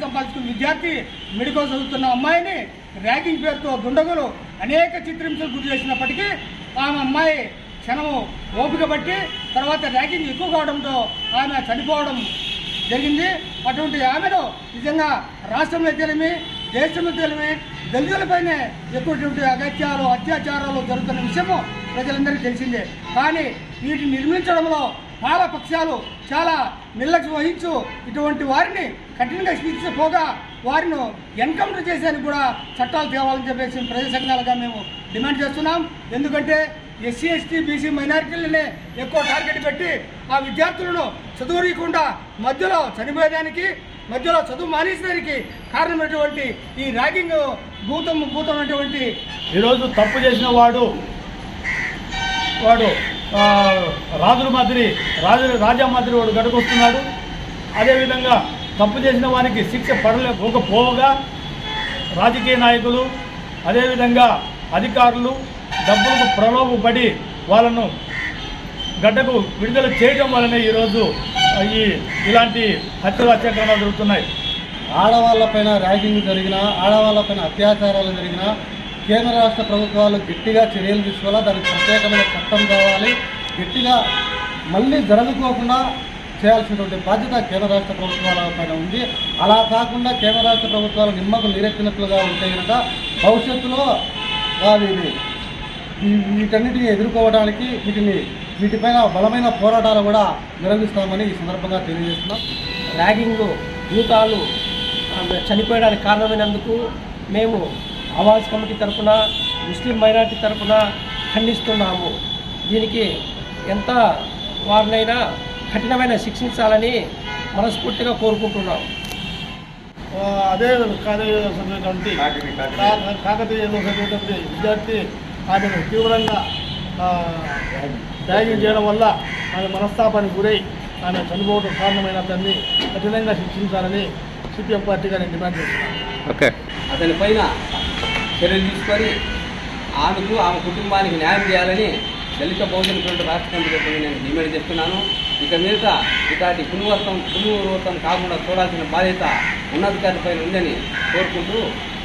సంపాదించుకున్న విద్యార్థి మెడికల్ చదువుతున్న అమ్మాయిని ర్యాగింగ్ పేరుతో దుండగులు అనేక చిత్రహింసలు గురి చేసినప్పటికీ ఆమె అమ్మాయి క్షణము ఓపిక పట్టి తర్వాత ర్యాగింగ్ ఎక్కువ కావడంతో ఆమె చనిపోవడం జరిగింది అటువంటి ఆమెను నిజంగా రాష్ట్రంలో తెలిమి దేశంలో తెలిమి దళితులపైనే ఎక్కువటువంటి అగత్యాలు అత్యాచారాలు జరుగుతున్న విషయము ప్రజలందరికీ తెలిసిందే కానీ వీటిని నిర్మించడంలో చాలా పక్షాలు చాలా నిర్లక్ష్యం వహించు ఇటువంటి వారిని కఠినంగా శిక్షించపోగా వారిని ఎన్కౌంటర్ చేసేందుకు కూడా చట్టాలు తేవాలని చెప్పేసి ప్రజా సంఘాలుగా మేము డిమాండ్ చేస్తున్నాం ఎందుకంటే ఎస్సీ ఎస్టీ బీసీ మైనారిటీలనే ఎక్కువ టార్గెట్ పెట్టి ఆ విద్యార్థులను చదువురీయకుండా మధ్యలో చనిపోయేదానికి మధ్యలో చదువు మానేసేదానికి కారణమైనటువంటి ఈ ర్యాగింగ్ భూతం భూతమైనటువంటి ఈరోజు తప్పు చేసిన వాడు వాడు ఆ, రాజుల మాదిరి రాజు రాజా మాదిరి వాడు గడుకొస్తున్నాడు అదేవిధంగా తప్పు చేసిన వానికి శిక్ష పడలేకపోగా రాజకీయ నాయకులు అదేవిధంగా అధికారులు డబ్బులకు ప్రలోభపడి వాళ్ళను గడ్డకు విడుదల చేయడం వలనే ఈరోజు ఈ ఇలాంటి హత్యలు అత్యాచారాలు జరుగుతున్నాయి ఆడవాళ్ళపైన ర్యాగింగ్ జరిగినా ఆడవాళ్ళపైన అత్యాచారాలు జరిగినా కేంద్ర రాష్ట్ర ప్రభుత్వాలు గట్టిగా చర్యలు తీసుకోవాలా దానికి ప్రత్యేకమైన చట్టం కావాలి గట్టిగా మళ్ళీ జరగకోకుండా చేయాల్సినటువంటి బాధ్యత కేంద్ర రాష్ట్ర ప్రభుత్వాల పైన ఉంది అలా కాకుండా కేంద్ర రాష్ట్ర ప్రభుత్వాలు నిమ్మకు నీరెత్తినట్లుగా ఉంటే కనుక భవిష్యత్తులో వారిని ఈ- వీటన్నిటిని ఎదుర్కోవడానికి వీటిని వీటిపైన బలమైన పోరాటాలు కూడా నిర్వహిస్తామని ఈ సందర్భంగా తెలియజేస్తున్నాం ర్యాగింగ్ భూతాలు ఆమె చనిపోయడానికి కారణమైనందుకు మేము ఆవాజ్ కమిటీ తరఫున ముస్లిం మైనార్టీ తరఫున ఖండిస్తున్నాము దీనికి ఎంత వారినైనా కఠినమైన శిక్షించాలని మనస్ఫూర్తిగా కోరుకుంటున్నాం ఆ, అదే కాలేజీలో చదివేటువంటి కా- కాకతీయలో చదివేటువంటి విద్యార్థి ఆమెను తీవ్రంగా ఆ, ర్యాగింగ్ చేయడం వల్ల ఆమె మనస్తాపానికి గురై ఆమె చనిపోవడం కారణమైన అతన్ని కఠినంగా శిక్షించాలని సిపిఎం పార్టీగా నేను డిమాండ్ చేస్తున్నాను అతని పైన చర్యలు తీసుకొని ఆమెకు ఆమె కుటుంబానికి న్యాయం చేయాలని దళిత బహుజన ఫ్రంట్ రాష్ట్ర కమిటీ తరఫున నేను డిమాండ్ చేస్తున్నాను ఇక మీద ఇలాంటి పునర్వతం పునర్వతం కాకుండా చూడాల్సిన బాధ్యత ఉన్నతాధికారి పైన ఉందని కోరుకుంటూ